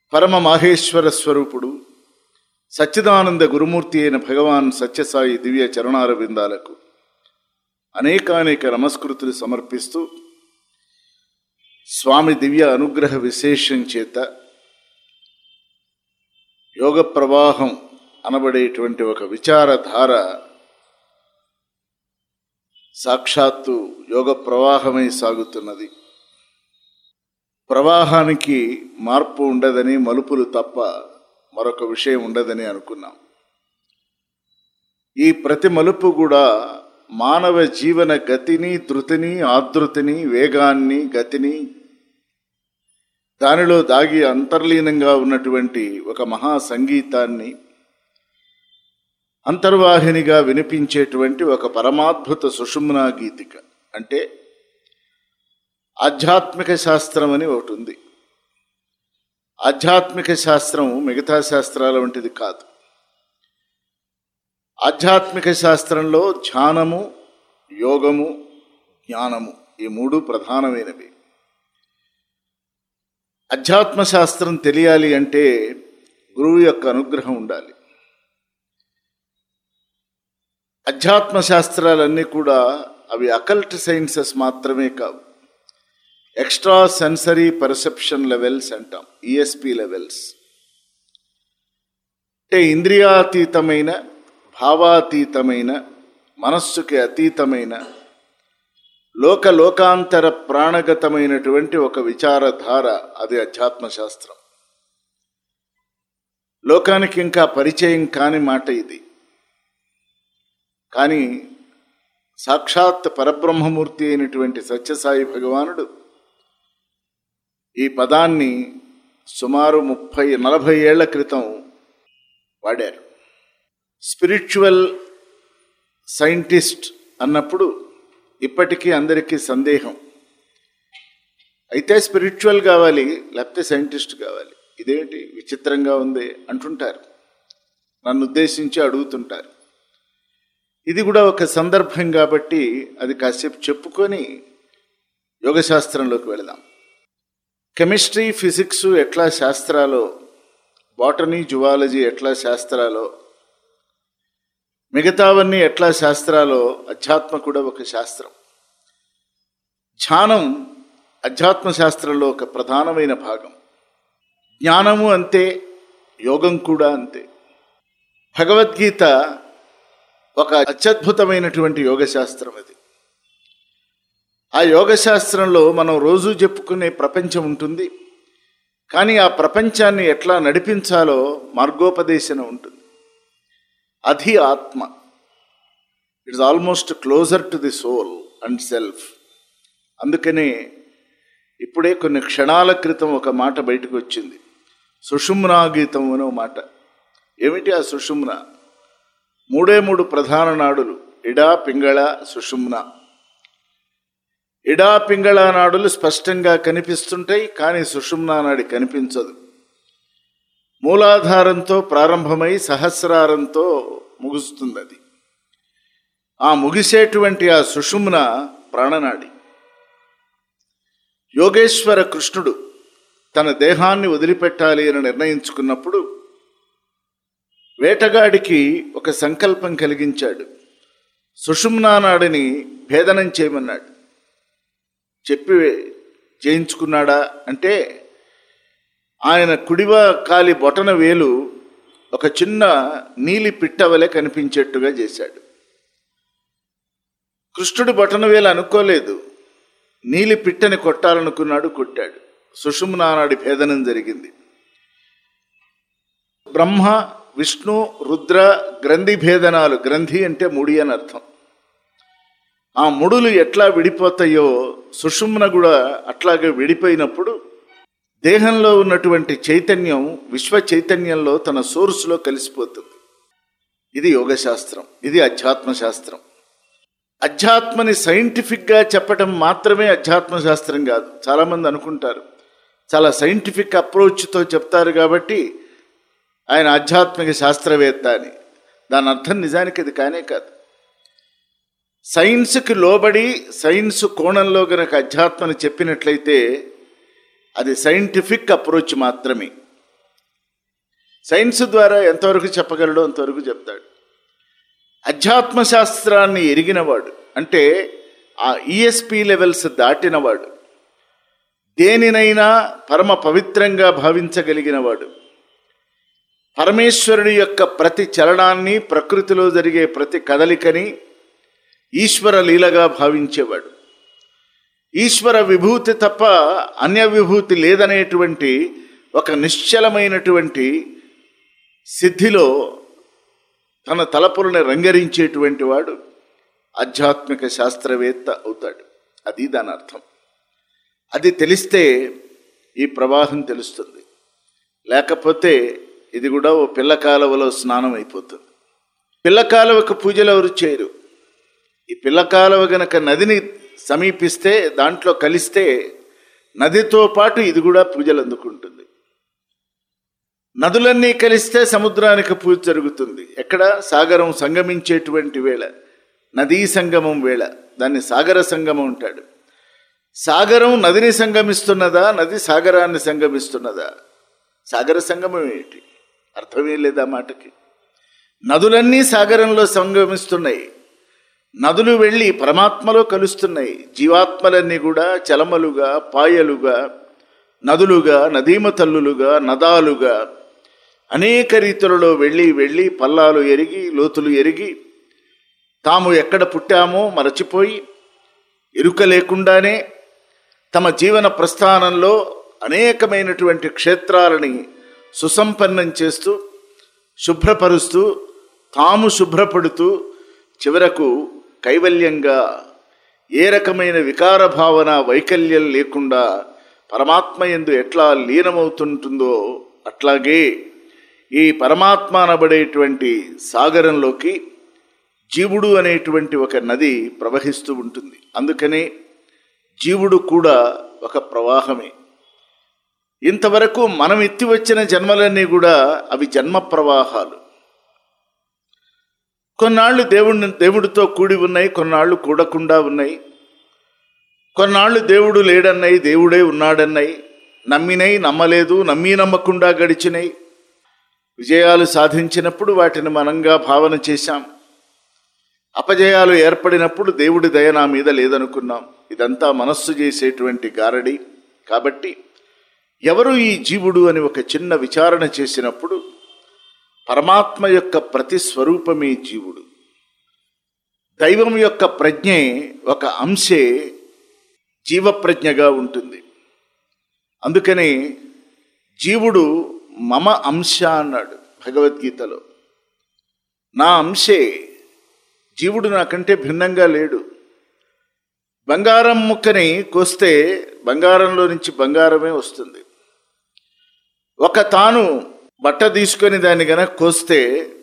పరమ మాహేశ్వర స్వరూపుడు సచ్చిదానంద గురుమూర్తి అయిన భగవాన్ సత్యసాయి దివ్య చరణారవిందాలకు అనేకానేక నమస్కృతులు సమర్పిస్తూ స్వామి దివ్య అనుగ్రహ విశేషం చేత యోగ ప్రవాహం అనబడేటువంటి ఒక విచారధార సాక్షాత్తు యోగ ప్రవాహమై సాగుతున్నది ప్రవాహానికి మార్పు ఉండదని మలుపులు తప్ప మరొక విషయం ఉండదని అనుకున్నాం ఈ ప్రతి మలుపు కూడా మానవ జీవన గతిని ధృతిని ఆదృతిని వేగాన్ని గతిని దానిలో దాగి అంతర్లీనంగా ఉన్నటువంటి ఒక మహా సంగీతాన్ని అంతర్వాహినిగా వినిపించేటువంటి ఒక పరమాద్భుత సుషుమ్నా గీతిక అంటే ఆధ్యాత్మిక శాస్త్రం అని ఒకటి ఉంది ఆధ్యాత్మిక శాస్త్రం మిగతా శాస్త్రాల వంటిది కాదు ఆధ్యాత్మిక శాస్త్రంలో ధ్యానము యోగము జ్ఞానము ఈ మూడు ప్రధానమైనవి అధ్యాత్మ శాస్త్రం తెలియాలి అంటే గురువు యొక్క అనుగ్రహం ఉండాలి అధ్యాత్మ శాస్త్రాలన్నీ కూడా అవి అకల్ట్ సైన్సెస్ మాత్రమే కావు ఎక్స్ట్రా సెన్సరీ పర్సెప్షన్ లెవెల్స్ అంటాం ఈఎస్పి లెవెల్స్ అంటే ఇంద్రియాతీతమైన భావాతీతమైన మనస్సుకి అతీతమైన లోక లోకాంతర ప్రాణగతమైనటువంటి ఒక విచారధార అది అధ్యాత్మ శాస్త్రం లోకానికి ఇంకా పరిచయం కాని మాట ఇది కానీ సాక్షాత్ పరబ్రహ్మమూర్తి అయినటువంటి సత్యసాయి భగవానుడు ఈ పదాన్ని సుమారు ముప్పై నలభై ఏళ్ల క్రితం వాడారు స్పిరిచువల్ సైంటిస్ట్ అన్నప్పుడు ఇప్పటికీ అందరికీ సందేహం అయితే స్పిరిచువల్ కావాలి లేకపోతే సైంటిస్ట్ కావాలి ఇదేంటి విచిత్రంగా ఉంది అంటుంటారు నన్ను ఉద్దేశించి అడుగుతుంటారు ఇది కూడా ఒక సందర్భం కాబట్టి అది కాసేపు చెప్పుకొని యోగశాస్త్రంలోకి వెళదాం కెమిస్ట్రీ ఫిజిక్స్ ఎట్లా శాస్త్రాలో బాటనీ జువాలజీ ఎట్లా శాస్త్రాలో మిగతావన్నీ ఎట్లా శాస్త్రాలో అధ్యాత్మ కూడా ఒక శాస్త్రం ధ్యానం అధ్యాత్మ శాస్త్రంలో ఒక ప్రధానమైన భాగం జ్ఞానము అంతే యోగం కూడా అంతే భగవద్గీత ఒక అత్యద్భుతమైనటువంటి యోగ శాస్త్రం అది ఆ యోగ శాస్త్రంలో మనం రోజు చెప్పుకునే ప్రపంచం ఉంటుంది కానీ ఆ ప్రపంచాన్ని ఎట్లా నడిపించాలో మార్గోపదేశన ఉంటుంది అది ఆత్మ it's almost closer to the soul and self అందుకనే ఇప్పుడే కొన్ని క్షణాల క్రితం ఒక మాట బయటకు వచ్చింది సుషుమ్నా గీతం అనే మాట ఏమిటి ఆ సుషుమ్న మూడే మూడు ప్రధాన నాడులు ఇడా పింగళ సుషుమ్న ఇడా పింగళ నాడులు స్పష్టంగా కనిపిస్తుంటాయి కానీ సుషుమ్నా నాడి కనిపించదు మూలాధారంతో ప్రారంభమై సహస్రారంతో ముగుస్తుంది అది ఆ ముగిసేటువంటి ఆ సుషుమ్న ప్రాణనాడి యోగేశ్వర కృష్ణుడు తన దేహాన్ని వదిలిపెట్టాలి అని నిర్ణయించుకున్నప్పుడు వేటగాడికి ఒక సంకల్పం కలిగించాడు సుషుమ్నానాడిని భేదనం చేయమన్నాడు చెప్పి చేయించుకున్నాడా అంటే ఆయన కుడివ కాలి బొటన వేలు ఒక చిన్న నీలి పిట్టవలే కనిపించేట్టుగా చేశాడు కృష్ణుడి బొటన వేలు అనుకోలేదు నీలి పిట్టని కొట్టాలనుకున్నాడు కొట్టాడు సుషుమ్నానాడి భేదనం జరిగింది బ్రహ్మ విష్ణు రుద్ర గ్రంథి భేదనాలు గ్రంథి అంటే ముడి అని అర్థం ఆ ముడులు ఎట్లా విడిపోతాయో సుషుమ్న కూడా అట్లాగే విడిపోయినప్పుడు దేహంలో ఉన్నటువంటి చైతన్యం విశ్వ చైతన్యంలో తన సోర్సులో కలిసిపోతుంది ఇది యోగశాస్త్రం ఇది అధ్యాత్మ శాస్త్రం అధ్యాత్మని సైంటిఫిక్గా చెప్పటం మాత్రమే అధ్యాత్మ శాస్త్రం కాదు చాలామంది అనుకుంటారు చాలా సైంటిఫిక్ అప్రోచ్తో చెప్తారు కాబట్టి ఆయన ఆధ్యాత్మిక శాస్త్రవేత్త అని దాని అర్థం నిజానికి అది కానే కాదు సైన్స్కి లోబడి సైన్స్ కోణంలో గనక అధ్యాత్మని చెప్పినట్లయితే అది సైంటిఫిక్ అప్రోచ్ మాత్రమే సైన్స్ ద్వారా ఎంతవరకు చెప్పగలడో అంతవరకు చెప్తాడు అధ్యాత్మ శాస్త్రాన్ని ఎరిగినవాడు అంటే ఆ ఈఎస్పి లెవెల్స్ దాటినవాడు దేనినైనా పరమ పవిత్రంగా భావించగలిగినవాడు పరమేశ్వరుడి యొక్క ప్రతి చలనాన్ని ప్రకృతిలో జరిగే ప్రతి కదలికని ఈశ్వర లీలగా భావించేవాడు ఈశ్వర విభూతి తప్ప అన్య విభూతి లేదనేటువంటి ఒక నిశ్చలమైనటువంటి సిద్ధిలో తన తలపులను రంగరించేటువంటి వాడు ఆధ్యాత్మిక శాస్త్రవేత్త అవుతాడు అది దాని అర్థం అది తెలిస్తే ఈ ప్రవాహం తెలుస్తుంది లేకపోతే ఇది కూడా ఓ పిల్ల కాలువలో స్నానం అయిపోతుంది పిల్ల కాలువకు పూజలు ఎవరు చేయరు ఈ పిల్ల కాలువ గనక నదిని సమీపిస్తే దాంట్లో కలిస్తే నదితో పాటు ఇది కూడా పూజలు అందుకుంటుంది నదులన్నీ కలిస్తే సముద్రానికి పూజ జరుగుతుంది ఎక్కడ సాగరం సంగమించేటువంటి వేళ నదీ సంగమం వేళ దాన్ని సాగర సంగమం అంటాడు సాగరం నదిని సంగమిస్తున్నదా నది సాగరాన్ని సంగమిస్తున్నదా సాగర సంగమం ఏంటి అర్థమే లేదా మాటకి నదులన్నీ సాగరంలో సంగమిస్తున్నాయి నదులు వెళ్ళి పరమాత్మలో కలుస్తున్నాయి జీవాత్మలన్నీ కూడా చలమలుగా పాయలుగా నదులుగా నదీమ తల్లులుగా నదాలుగా అనేక రీతులలో వెళ్ళి వెళ్ళి పల్లాలు ఎరిగి లోతులు ఎరిగి తాము ఎక్కడ పుట్టామో మరచిపోయి ఎరుక లేకుండానే తమ జీవన ప్రస్థానంలో అనేకమైనటువంటి క్షేత్రాలని సుసంపన్నం చేస్తూ శుభ్రపరుస్తూ తాము శుభ్రపడుతూ చివరకు కైవల్యంగా ఏ రకమైన వికార భావన వైకల్యం లేకుండా పరమాత్మ ఎందు ఎట్లా లీనమవుతుంటుందో అట్లాగే ఈ పరమాత్మ అనబడేటువంటి సాగరంలోకి జీవుడు అనేటువంటి ఒక నది ప్రవహిస్తూ ఉంటుంది అందుకనే జీవుడు కూడా ఒక ప్రవాహమే ఇంతవరకు మనం ఎత్తి వచ్చిన జన్మలన్నీ కూడా అవి జన్మ ప్రవాహాలు కొన్నాళ్ళు దేవుడిని దేవుడితో కూడి ఉన్నాయి కొన్నాళ్ళు కూడకుండా ఉన్నాయి కొన్నాళ్ళు దేవుడు లేడన్నాయి దేవుడే ఉన్నాడన్నాయి నమ్మినై నమ్మలేదు నమ్మి నమ్మకుండా గడిచినాయి విజయాలు సాధించినప్పుడు వాటిని మనంగా భావన చేశాం అపజయాలు ఏర్పడినప్పుడు దేవుడి దయ నా మీద లేదనుకున్నాం ఇదంతా మనస్సు చేసేటువంటి గారడి కాబట్టి ఎవరు ఈ జీవుడు అని ఒక చిన్న విచారణ చేసినప్పుడు పరమాత్మ యొక్క ప్రతి స్వరూపమే జీవుడు దైవం యొక్క ప్రజ్ఞే ఒక అంశే జీవప్రజ్ఞగా ఉంటుంది అందుకని జీవుడు మమ అంశ అన్నాడు భగవద్గీతలో నా అంశే జీవుడు నాకంటే భిన్నంగా లేడు బంగారం ముక్కని కోస్తే బంగారంలో నుంచి బంగారమే వస్తుంది ఒక తాను బట్ట తీసుకొని దాన్ని గనక కోస్తే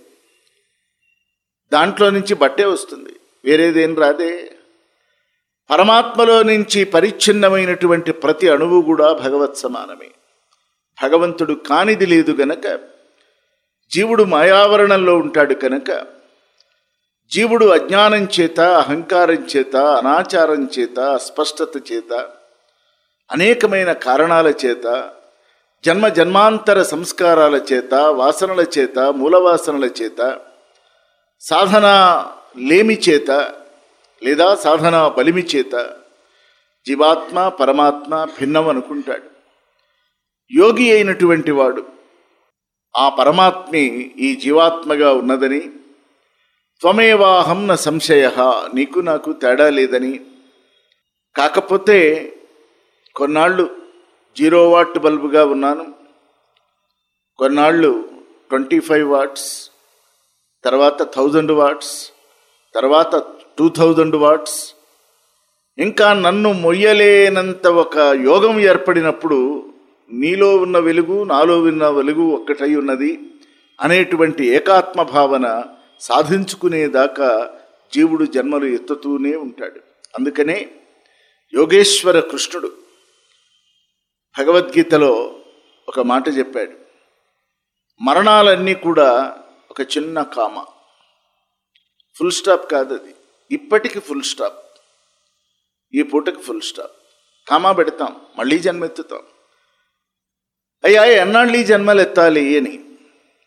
దాంట్లో నుంచి బట్టే వస్తుంది వేరేదేం రాదే పరమాత్మలో నుంచి పరిచ్ఛిన్నమైనటువంటి ప్రతి అణువు కూడా భగవత్ సమానమే భగవంతుడు కానిది లేదు గనక జీవుడు మాయావరణంలో ఉంటాడు కనుక జీవుడు అజ్ఞానం చేత అహంకారం చేత అనాచారం చేత అస్పష్టత చేత అనేకమైన కారణాల చేత జన్మ జన్మాంతర సంస్కారాల చేత వాసనల చేత మూలవాసనల చేత సాధన లేమి చేత లేదా సాధన బలిమి చేత జీవాత్మ పరమాత్మ భిన్నం అనుకుంటాడు యోగి అయినటువంటి వాడు ఆ పరమాత్మే ఈ జీవాత్మగా ఉన్నదని త్వమేవాహం న సంశయ నీకు నాకు తేడా లేదని కాకపోతే కొన్నాళ్ళు జీరో వాట్ బల్బుగా ఉన్నాను కొన్నాళ్ళు ట్వంటీ ఫైవ్ వాట్స్ తర్వాత థౌజండ్ వాట్స్ తర్వాత టూ థౌజండ్ వాట్స్ ఇంకా నన్ను మొయ్యలేనంత ఒక యోగం ఏర్పడినప్పుడు నీలో ఉన్న వెలుగు నాలో ఉన్న వెలుగు ఒక్కటై ఉన్నది అనేటువంటి ఏకాత్మ భావన సాధించుకునేదాకా జీవుడు జన్మలు ఎత్తుతూనే ఉంటాడు అందుకనే యోగేశ్వర కృష్ణుడు భగవద్గీతలో ఒక మాట చెప్పాడు మరణాలన్నీ కూడా ఒక చిన్న కామ ఫుల్ స్టాప్ కాదు అది ఇప్పటికి ఫుల్ స్టాప్ ఈ పూటకి ఫుల్ స్టాప్ కామా పెడతాం మళ్ళీ జన్మెత్తుతాం అయ్యా ఎన్నాళ్ళు ఈ జన్మలు ఎత్తాలి అని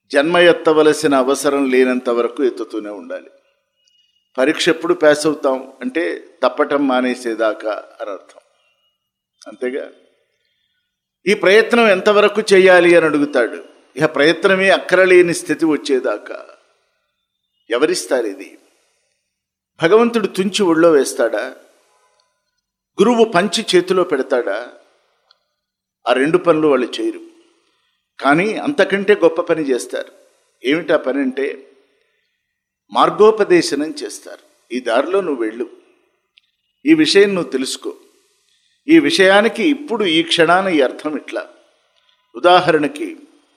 జన్మ ఎత్తవలసిన అవసరం లేనంత వరకు ఎత్తుతూనే ఉండాలి పరీక్ష ఎప్పుడు పాస్ అవుతాం అంటే తప్పటం మానేసేదాకా అని అర్థం అంతేగా ఈ ప్రయత్నం ఎంతవరకు చేయాలి అని అడుగుతాడు ఇక ప్రయత్నమే అక్కరలేని స్థితి వచ్చేదాకా ఎవరిస్తారు ఇది భగవంతుడు తుంచి ఒళ్ళో వేస్తాడా గురువు పంచి చేతిలో పెడతాడా ఆ రెండు పనులు వాళ్ళు చేయరు కానీ అంతకంటే గొప్ప పని చేస్తారు ఏమిటా పని అంటే మార్గోపదేశనం చేస్తారు ఈ దారిలో నువ్వు వెళ్ళు ఈ విషయం నువ్వు తెలుసుకో ఈ విషయానికి ఇప్పుడు ఈ క్షణాన ఈ అర్థం ఇట్లా ఉదాహరణకి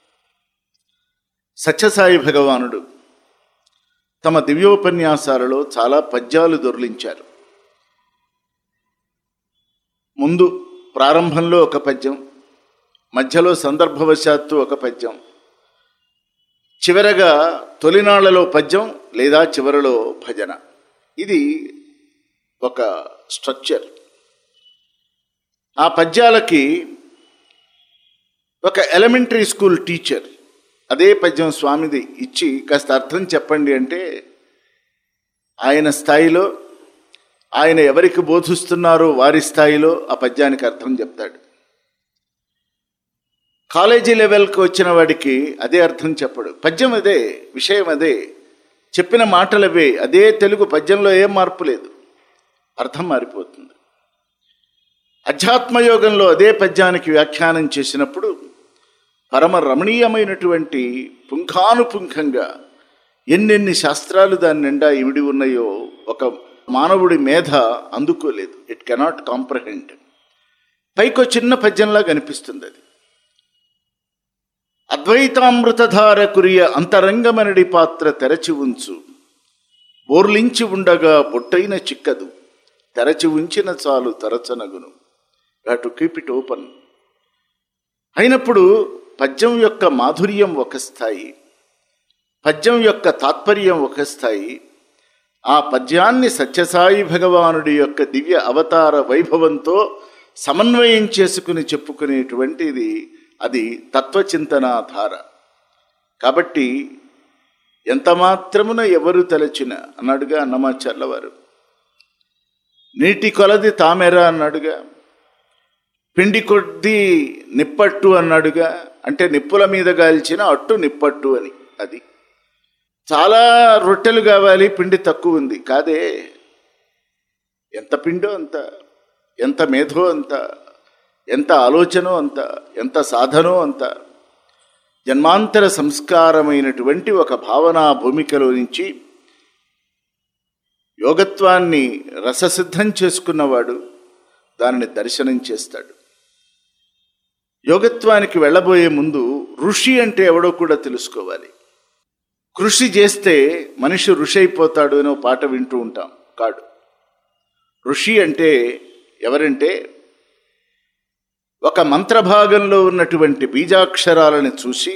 సత్యసాయి భగవానుడు తమ దివ్యోపన్యాసాలలో చాలా పద్యాలు దొర్లించారు ముందు ప్రారంభంలో ఒక పద్యం మధ్యలో సందర్భవశాత్తు ఒక పద్యం చివరగా తొలినాళ్లలో పద్యం లేదా చివరలో భజన ఇది ఒక స్ట్రక్చర్ ఆ పద్యాలకి ఒక ఎలిమెంటరీ స్కూల్ టీచర్ అదే పద్యం స్వామిది ఇచ్చి కాస్త అర్థం చెప్పండి అంటే ఆయన స్థాయిలో ఆయన ఎవరికి బోధిస్తున్నారో వారి స్థాయిలో ఆ పద్యానికి అర్థం చెప్తాడు కాలేజీ లెవెల్కి వచ్చిన వాడికి అదే అర్థం చెప్పడు పద్యం అదే విషయం అదే చెప్పిన మాటలు అవే అదే తెలుగు పద్యంలో ఏం మార్పు లేదు అర్థం మారిపోతుంది అధ్యాత్మయోగంలో అదే పద్యానికి వ్యాఖ్యానం చేసినప్పుడు పరమ రమణీయమైనటువంటి పుంఖానుపుంఖంగా ఎన్నెన్ని శాస్త్రాలు దాని నిండా ఇమిడి ఉన్నాయో ఒక మానవుడి మేధ అందుకోలేదు ఇట్ కెనాట్ కాంప్రహెండ్ పైకో చిన్న పద్యంలా కనిపిస్తుంది అది అద్వైతామృతధార కురియ అంతరంగమనడి పాత్ర తెరచి ఉంచు బోర్లించి ఉండగా బొట్టైన చిక్కదు తెరచి ఉంచిన చాలు తరచనగును టు కీప్ ఇట్ ఓపెన్ అయినప్పుడు పద్యం యొక్క మాధుర్యం ఒక స్థాయి పద్యం యొక్క తాత్పర్యం ఒక స్థాయి ఆ పద్యాన్ని సత్యసాయి భగవానుడి యొక్క దివ్య అవతార వైభవంతో సమన్వయం చేసుకుని చెప్పుకునేటువంటిది అది తత్వచింతనాధార కాబట్టి ఎంత మాత్రమున ఎవరు తలచిన అన్నాడుగా అన్నమాచర్లవారు నీటి కొలది తామెర అన్నాడుగా పిండి కొద్ది నిప్పట్టు అన్నాడుగా అంటే నిప్పుల మీద గాల్చిన అట్టు నిప్పట్టు అని అది చాలా రొట్టెలు కావాలి పిండి తక్కువ ఉంది కాదే ఎంత పిండో అంత ఎంత మేధో అంత ఎంత ఆలోచనో అంత ఎంత సాధనో అంత జన్మాంతర సంస్కారమైనటువంటి ఒక భావనా భూమికలో నుంచి యోగత్వాన్ని రససిద్ధం చేసుకున్నవాడు దానిని దర్శనం చేస్తాడు యోగత్వానికి వెళ్ళబోయే ముందు ఋషి అంటే ఎవడో కూడా తెలుసుకోవాలి కృషి చేస్తే మనిషి ఋషి అయిపోతాడు అనే పాట వింటూ ఉంటాం కాడు ఋషి అంటే ఎవరంటే ఒక మంత్రభాగంలో ఉన్నటువంటి బీజాక్షరాలను చూసి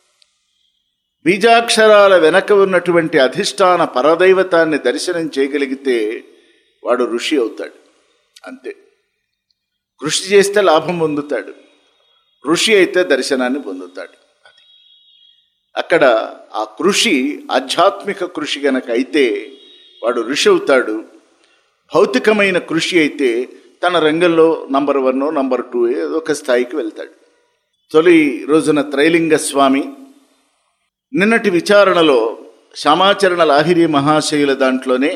బీజాక్షరాల వెనక ఉన్నటువంటి అధిష్టాన పరదైవతాన్ని దర్శనం చేయగలిగితే వాడు ఋషి అవుతాడు అంతే కృషి చేస్తే లాభం పొందుతాడు ఋషి అయితే దర్శనాన్ని పొందుతాడు అది అక్కడ ఆ కృషి ఆధ్యాత్మిక కృషి గనక అయితే వాడు ఋషి అవుతాడు భౌతికమైన కృషి అయితే తన రంగంలో నంబర్ వన్ నంబర్ టూ ఏదో ఒక స్థాయికి వెళ్తాడు తొలి రోజున త్రైలింగ స్వామి నిన్నటి విచారణలో శ్యామాచరణ లాహిరి మహాశయుల దాంట్లోనే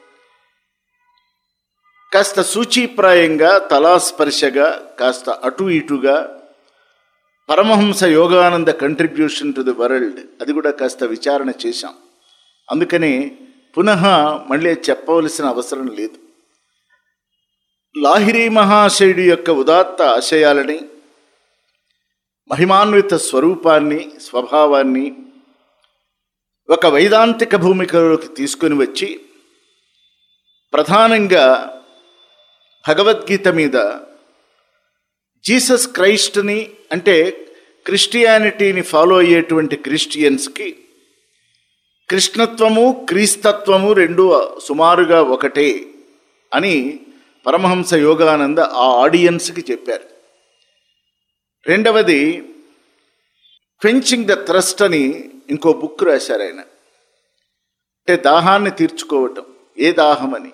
కాస్త సూచీప్రాయంగా తలాస్పర్శగా కాస్త అటు ఇటుగా Paramahansa Yogananda contribution to the world అది కూడా కాస్త విచారణ చేశాం అందుకని పునః మళ్ళీ చెప్పవలసిన అవసరం లేదు లాహిరి మహాశయుడి యొక్క ఉదాత్త ఆశయాలని మహిమాన్విత స్వరూపాన్ని స్వభావాన్ని ఒక వైదాంతిక భూమికలోకి తీసుకొని వచ్చి ప్రధానంగా భగవద్గీత మీద జీసస్ క్రైస్ట్ని అంటే క్రిస్టియానిటీని ఫాలో అయ్యేటువంటి క్రిస్టియన్స్కి కృష్ణత్వము క్రీస్తత్వము రెండు సుమారుగా ఒకటే అని పరమహంస యోగానంద ఆ ఆడియన్స్కి చెప్పారు రెండవది క్వెంచింగ్ ద థ్రస్ట్ అని ఇంకో బుక్ రాశారు ఆయన అంటే దాహాన్ని తీర్చుకోవటం ఏ దాహం అని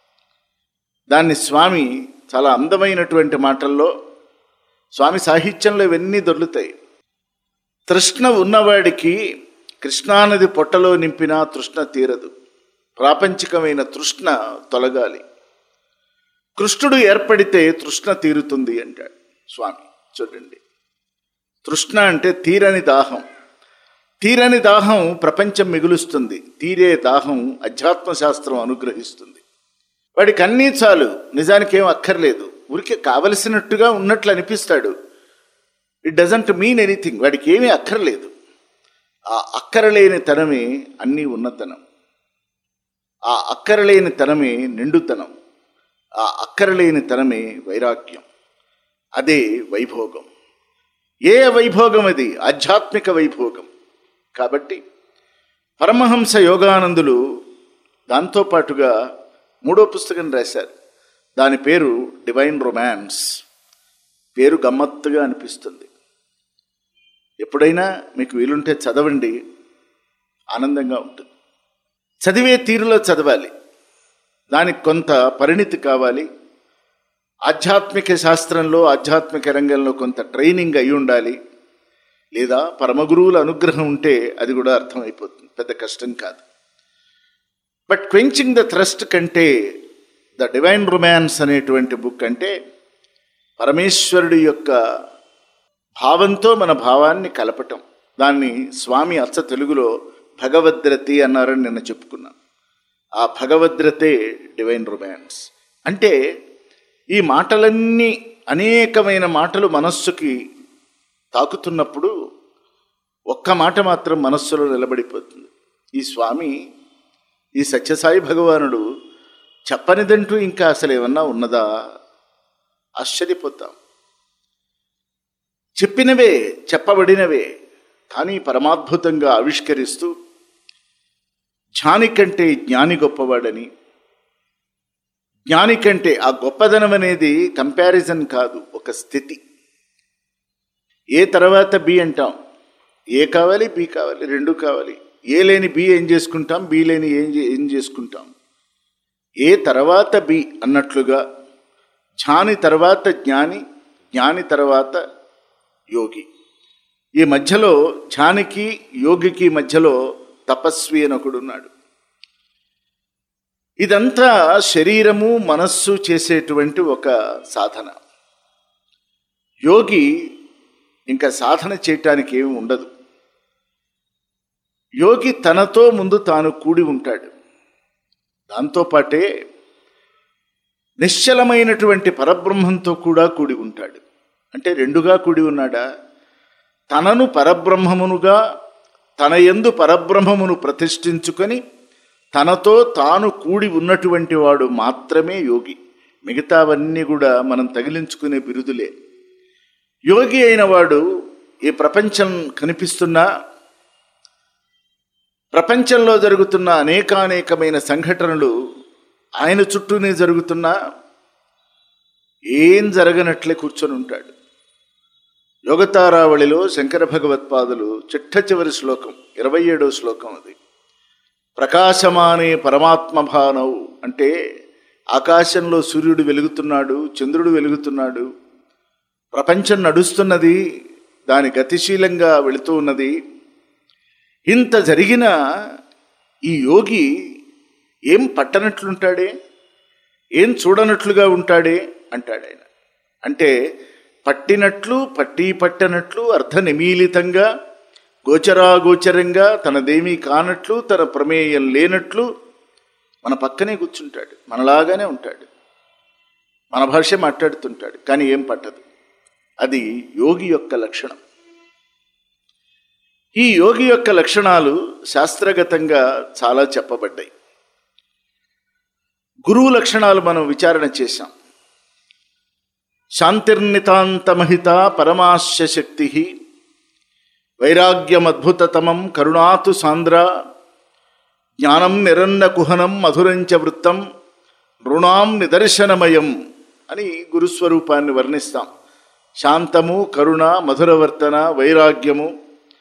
దాన్ని స్వామి చాలా అందమైనటువంటి మాటల్లో స్వామి సాహిత్యంలో ఇవన్నీ దొర్లుతాయి తృష్ణ ఉన్నవాడికి కృష్ణానది పొట్టలో నింపినా తృష్ణ తీరదు ప్రాపంచికమైన తృష్ణ తొలగాలి కృష్ణుడు ఏర్పడితే తృష్ణ తీరుతుంది అంటాడు స్వామి చూడండి తృష్ణ అంటే తీరని దాహం తీరని దాహం ప్రపంచం మిగులుస్తుంది తీరే దాహం అధ్యాత్మ శాస్త్రం అనుగ్రహిస్తుంది వాడికి అన్నీ చాలు నిజానికి ఏం అక్కర్లేదు ఊరికే కావలసినట్టుగా ఉన్నట్లు అనిపిస్తాడు ఇట్ డజంట్ మీన్ ఎనీథింగ్ వాడికి ఏమీ అక్కర్లేదు ఆ అక్కరలేని తనమే అన్నీ ఉన్నతనం ఆ అక్కరలేని తనమే నిండుతనం ఆ అక్కరలేని తనమే వైరాగ్యం అదే వైభోగం ఏ వైభోగం అది ఆధ్యాత్మిక వైభోగం కాబట్టి పరమహంస యోగానందులు దాంతోపాటుగా మూడో పుస్తకం రాశారు దాని పేరు డివైన్ రొమాన్స్ పేరు గమ్మత్తుగా అనిపిస్తుంది ఎప్పుడైనా మీకు వీలుంటే చదవండి ఆనందంగా ఉంటుంది చదివే తీరులో చదవాలి దానికి కొంత పరిణితి కావాలి ఆధ్యాత్మిక శాస్త్రంలో ఆధ్యాత్మిక రంగంలో కొంత ట్రైనింగ్ అయి ఉండాలి లేదా పరమగురువుల అనుగ్రహం ఉంటే అది కూడా అర్థమైపోతుంది పెద్ద కష్టం కాదు బట్ క్వెంచింగ్ ద థ్రస్ట్ కంటే ద డివైన్ రొమాన్స్ అనేటువంటి బుక్ అంటే పరమేశ్వరుడి యొక్క భావంతో మన భావాన్ని కలపటం దాన్ని స్వామి అచ్చ తెలుగులో భగవద్రతి అన్నారని నిన్న చెప్పుకున్నాం ఆ భగవద్రతే డివైన్ రొమాన్స్ అంటే ఈ మాటలన్నీ అనేకమైన మాటలు మనస్సుకి తాకుతున్నప్పుడు ఒక్క మాట మాత్రం మనస్సులో నిలబడిపోతుంది ఈ స్వామి ఈ సత్యసాయి భగవానుడు చెప్పనిదంటూ ఇంకా అసలు ఏమన్నా ఉన్నదా ఆశ్చర్యపోతాం చెప్పినవే చెప్పబడినవే కానీ పరమాద్భుతంగా ఆవిష్కరిస్తూ జ్ఞాని కంటే జ్ఞాని గొప్పవాడని జ్ఞాని కంటే ఆ గొప్పదనం అనేది కంపారిజన్ కాదు ఒక స్థితి ఏ తర్వాత బి అంటాం ఏ కావాలి బి కావాలి రెండు కావాలి ఏ లేని బి ఏం చేసుకుంటాం బి లేని ఏం చే- ఏం చేసుకుంటాం ఏ తర్వాత బి అన్నట్లుగా జ్ఞాని తర్వాత జ్ఞాని జ్ఞాని తర్వాత యోగి ఈ మధ్యలో ధ్యానికి యోగికి మధ్యలో తపస్వి అని ఒకడున్నాడు ఇదంతా శరీరము మనస్సు చేసేటువంటి ఒక సాధన యోగి ఇంకా సాధన చేయటానికి ఏమి ఉండదు యోగి తనతో ముందు తాను కూడి ఉంటాడు దాంతోపాటే నిశ్చలమైనటువంటి పరబ్రహ్మంతో కూడా కూడి ఉంటాడు అంటే రెండుగా కూడి ఉన్నాడా తనను పరబ్రహ్మమునుగా తన యందు పరబ్రహ్మమును ప్రతిష్ఠించుకొని తనతో తాను కూడి ఉన్నటువంటి వాడు మాత్రమే యోగి మిగతావన్నీ కూడా మనం తగిలించుకునే బిరుదులే యోగి అయిన వాడు ఈ ప్రపంచం కనిపిస్తున్నా ప్రపంచంలో జరుగుతున్న అనేకానేకమైన సంఘటనలు ఆయన చుట్టూనే జరుగుతున్నా ఏం జరగనట్లే కూర్చొని ఉంటాడు యోగతారావళిలో శంకర భగవత్పాదులు చిట్ట చివరి శ్లోకం ఇరవై ఏడో శ్లోకం అది ప్రకాశమానే పరమాత్మ భానవు అంటే ఆకాశంలో సూర్యుడు వెలుగుతున్నాడు చంద్రుడు వెలుగుతున్నాడు ప్రపంచం నడుస్తున్నది దాని గతిశీలంగా వెళుతూ ఉన్నది ఇంత జరిగిన ఈ యోగి ఏం పట్టనట్లుంటాడే ఏం చూడనట్లుగా ఉంటాడే అంటాడు ఆయన అంటే పట్టినట్లు పట్టి పట్టనట్లు అర్ధ నిమీలితంగా గోచరాగోచరంగా తనదేమీ కానట్లు తన ప్రమేయం లేనట్లు మన పక్కనే కూర్చుంటాడు మనలాగానే ఉంటాడు మన భాష మాట్లాడుతుంటాడు కానీ ఏం పట్టదు అది యోగి యొక్క లక్షణం ఈ యోగి యొక్క లక్షణాలు శాస్త్రగతంగా చాలా చెప్పబడ్డాయి గురువు లక్షణాలు మనం విచారణ చేశాం శాంతిర్నితాంతమహిత పరమాశ్య శక్తి వైరాగ్యమద్భుతతమం కరుణాతు సాంద్ర జ్ఞానం నిరన్న కుహనం మధురంచ వృత్తం నృణాం నిదర్శనమయం అని గురుస్వరూపాన్ని వర్ణిస్తాం శాంతము కరుణ మధురవర్తన వైరాగ్యము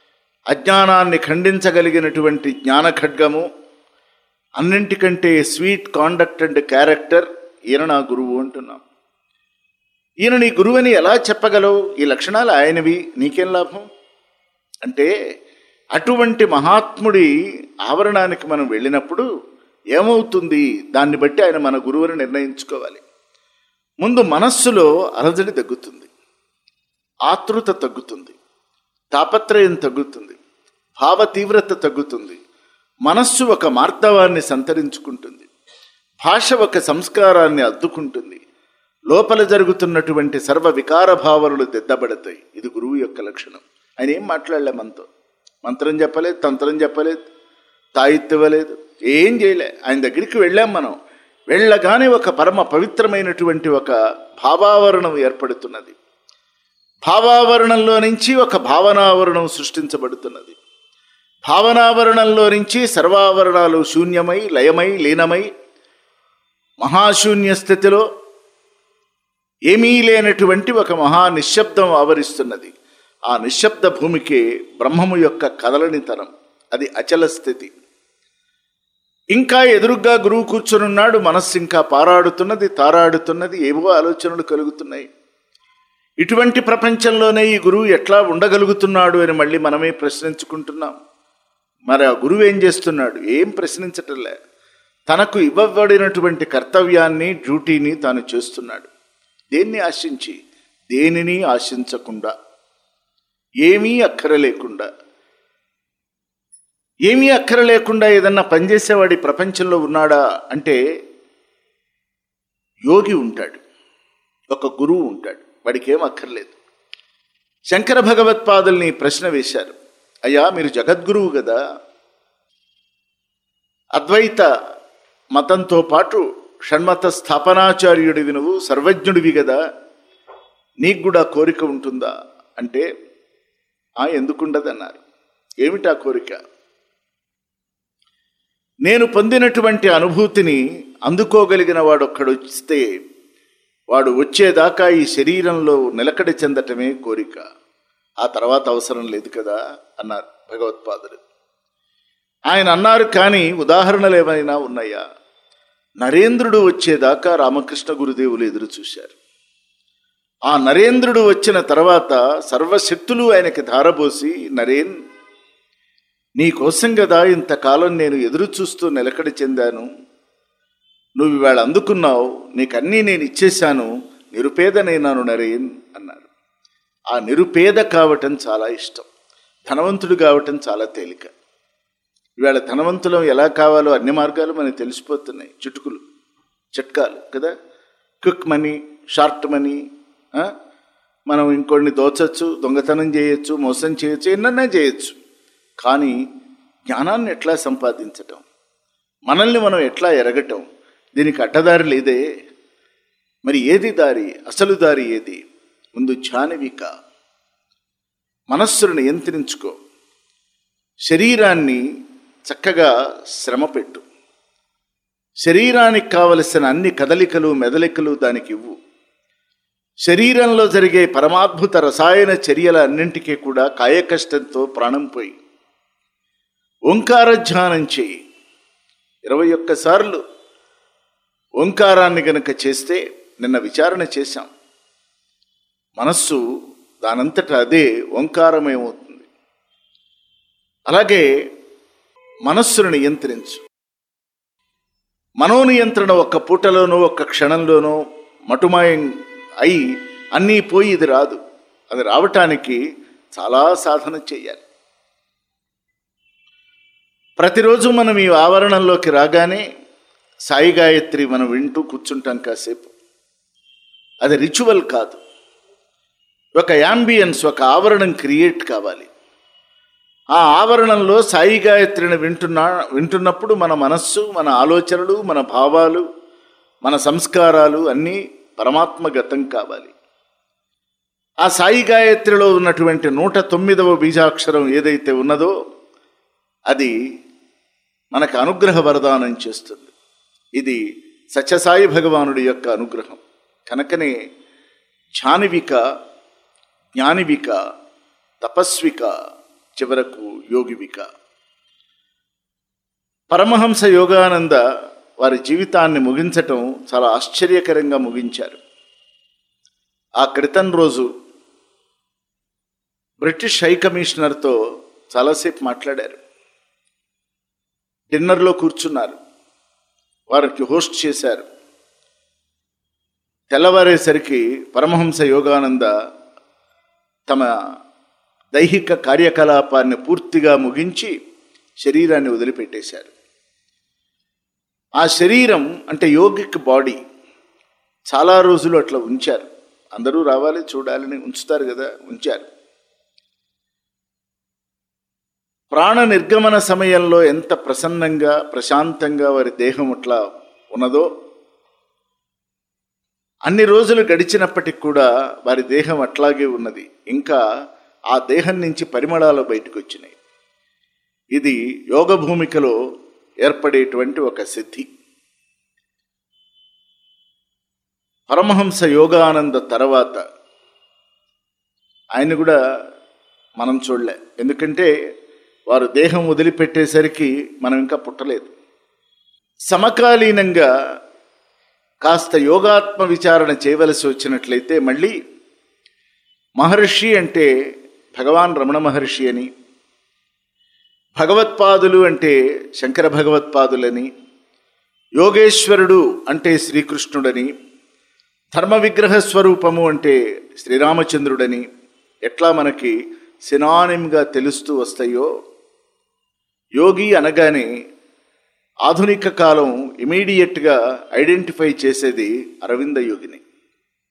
అజ్ఞానాన్ని ఖండించగలిగినటువంటి జ్ఞాన ఖడ్గము అన్నింటికంటే స్వీట్ కాండక్ట్ అండ్ క్యారెక్టర్ ఈయన నా గురువు అంటున్నాం ఈయన నీ గురువని ఎలా చెప్పగలవు ఈ లక్షణాలు ఆయనవి నీకేం లాభం అంటే అటువంటి మహాత్ముడి ఆవరణానికి మనం వెళ్ళినప్పుడు ఏమవుతుంది దాన్ని బట్టి ఆయన మన గురువుని నిర్ణయించుకోవాలి ముందు మనస్సులో అలజడి తగ్గుతుంది ఆతృత తగ్గుతుంది తాపత్రయం తగ్గుతుంది భావ తీవ్రత తగ్గుతుంది మనస్సు ఒక మార్దవాన్ని సంతరించుకుంటుంది భాష ఒక సంస్కారాన్ని అద్దుకుంటుంది లోపల జరుగుతున్నటువంటి సర్వ వికార భావనలు దిద్దబడతాయి ఇది గురువు యొక్క లక్షణం ఆయన ఏం మాట్లాడలే మనతో మంత్రం చెప్పలేదు తంత్రం చెప్పలేదు తాయిత్తివ్వలేదు ఏం చేయలే ఆయన దగ్గరికి వెళ్ళాం మనం వెళ్ళగానే ఒక పరమ పవిత్రమైనటువంటి ఒక భావావరణం ఏర్పడుతున్నది భావావరణంలో నుంచి ఒక భావనావరణం సృష్టించబడుతున్నది భావనావరణంలో నుంచి సర్వావరణాలు శూన్యమై లయమై లీనమై మహాశూన్య స్థితిలో ఏమీ లేనటువంటి ఒక మహా నిశ్శబ్దం ఆవరిస్తున్నది ఆ నిశ్శబ్ద భూమికి బ్రహ్మము యొక్క కదలనితనం అది అచల స్థితి ఇంకా ఎదురుగ్గా గురువు కూర్చునున్నాడు మనస్సు ఇంకా పారాడుతున్నది తారాడుతున్నది ఏవో ఆలోచనలు కలుగుతున్నాయి ఇటువంటి ప్రపంచంలోనే ఈ గురువు ఎట్లా ఉండగలుగుతున్నాడు అని మళ్ళీ మనమే ప్రశ్నించుకుంటున్నాం మరి ఆ గురువు ఏం చేస్తున్నాడు ఏం ప్రశ్నించటంలే తనకు ఇవ్వబడినటువంటి కర్తవ్యాన్ని డ్యూటీని తాను చేస్తున్నాడు దేన్ని ఆశించి దేనిని ఆశించకుండా ఏమీ అక్కర లేకుండా ఏమీ అక్కర లేకుండా ఏదన్నా పనిచేసేవాడి ప్రపంచంలో ఉన్నాడా అంటే యోగి ఉంటాడు ఒక గురువు ఉంటాడు వాడికి ఏం అక్కర్లేదు శంకర భగవత్పాదుల్ని ప్రశ్న వేశారు అయ్యా మీరు జగద్గురువు కదా అద్వైత మతంతో పాటు షణ్మత స్థాపనాచార్యుడివి నువ్వు సర్వజ్ఞుడివి కదా నీకు కూడా కోరిక ఉంటుందా అంటే ఆ ఎందుకుండదన్నారు ఏమిటా కోరిక నేను పొందినటువంటి అనుభూతిని అందుకోగలిగిన వాడు ఒక్కడు వస్తే వాడు వచ్చేదాకా ఈ శరీరంలో నిలకడ చెందటమే కోరిక ఆ తర్వాత అవసరం లేదు కదా అన్నారు భగవత్పాదులు ఆయన అన్నారు కానీ ఉదాహరణలు ఏమైనా ఉన్నాయా నరేంద్రుడు వచ్చేదాకా రామకృష్ణ గురుదేవులు ఎదురు చూశారు ఆ నరేంద్రుడు వచ్చిన తర్వాత సర్వశక్తులు ఆయనకి ధారబోసి నరేన్ నీ కోసం కదా ఇంతకాలం నేను ఎదురు చూస్తూ నిలకడ చెందాను నువ్వు ఇవాళ అందుకున్నావు నీకన్నీ నేను ఇచ్చేశాను నిరుపేదనైనాను నరేన్ అన్నారు ఆ నిరుపేద కావటం చాలా ఇష్టం ధనవంతుడు కావటం చాలా తేలిక ఇవాళ ధనవంతులం ఎలా కావాలో అన్ని మార్గాలు మనకు తెలిసిపోతున్నాయి చిటుకులు చిట్కాలు కదా క్విక్ మనీ షార్ట్ మనీ ఆ? మనం ఇంకొన్ని దోచచ్చు దొంగతనం చేయొచ్చు మోసం చేయొచ్చు ఎన్నన్నా చేయొచ్చు కానీ జ్ఞానాన్ని ఎట్లా సంపాదించటం మనల్ని మనం ఎట్లా ఎరగటం దీనికి అడ్డదారి లేదే మరి ఏది దారి అసలు దారి ఏది ముందు జానవిక మనస్సును నియంత్రించుకో శరీరాన్ని చక్కగా శ్రమ పెట్టు శరీరానికి కావలసిన అన్ని కదలికలు మెదలికలు దానికి ఇవ్వు శరీరంలో జరిగే పరమాద్భుత రసాయన చర్యల అన్నింటికీ కూడా కాయకష్టంతో ప్రాణం పోయి ఓంకార ధ్యానం చేయి ఇరవై ఒక్కసార్లు ఓంకారాన్ని గనక చేస్తే నిన్న విచారణ చేశాం మనస్సు దానంతట అదే ఓంకారమేమవుతుంది అలాగే మనస్సును నియంత్రించు మనోనియంత్రణ ఒక్క పూటలోనో ఒక్క క్షణంలోనో మటుమాయం అయి అన్నీ పోయి ఇది రాదు అది రావటానికి చాలా సాధన చేయాలి ప్రతిరోజు మనం ఈ ఆవరణంలోకి రాగానే సాయి గాయత్రి మనం వింటూ కూర్చుంటాం కాసేపు అది రిచువల్ కాదు ఒక యాంబియన్స్ ఒక ఆవరణం క్రియేట్ కావాలి ఆ ఆవరణంలో సాయి గాయత్రిని వింటున్నా వింటున్నప్పుడు మన మనస్సు మన ఆలోచనలు మన భావాలు మన సంస్కారాలు అన్నీ పరమాత్మగతం కావాలి ఆ సాయి గాయత్రిలో ఉన్నటువంటి నూట తొమ్మిదవ బీజాక్షరం ఏదైతే ఉన్నదో అది మనకు అనుగ్రహ వరదానం చేస్తుంది ఇది సత్యసాయి భగవానుడి యొక్క అనుగ్రహం కనుకనే ఝానివిక జ్ఞానివిక తపస్విక చివరకు యోగివిక పరమహంస యోగానంద వారి జీవితాన్ని ముగించటం చాలా ఆశ్చర్యకరంగా ముగించారు ఆ క్రితం రోజు బ్రిటిష్ హై కమిషనర్తో చాలాసేపు మాట్లాడారు డిన్నర్లో కూర్చున్నారు వారికి హోస్ట్ చేశారు తెల్లవారేసరికి పరమహంస యోగానంద తమ దైహిక కార్యకలాపాన్ని పూర్తిగా ముగించి శరీరాన్ని వదిలిపెట్టేశారు ఆ శరీరం అంటే యోగిక్ బాడీ చాలా రోజులు అట్లా ఉంచారు అందరూ రావాలి చూడాలని ఉంచుతారు కదా ఉంచారు ప్రాణ నిర్గమన సమయంలో ఎంత ప్రసన్నంగా ప్రశాంతంగా వారి దేహం అట్లా ఉన్నదో అన్ని రోజులు గడిచినప్పటికి కూడా వారి దేహం అట్లాగే ఉన్నది ఇంకా ఆ దేహం నుంచి పరిమళాలు బయటకు వచ్చినాయి ఇది యోగ భూమికలో ఏర్పడేటువంటి ఒక సిద్ధి పరమహంస యోగానంద తర్వాత ఆయన కూడా మనం చూడలే ఎందుకంటే వారు దేహం వదిలిపెట్టేసరికి మనం ఇంకా పుట్టలేదు సమకాలీనంగా కాస్త యోగాత్మ విచారణ చేయవలసి వచ్చినట్లయితే మళ్ళీ మహర్షి అంటే భగవాన్ రమణ మహర్షి అని భగవత్పాదులు అంటే శంకర భగవత్పాదులని యోగేశ్వరుడు అంటే శ్రీకృష్ణుడని ధర్మ విగ్రహ స్వరూపము అంటే శ్రీరామచంద్రుడని ఎట్లా మనకి సినానిమ్గా తెలుస్తూ వస్తాయో యోగి అనగానే ఆధునిక కాలం ఇమీడియట్గా ఐడెంటిఫై చేసేది అరవింద యోగిని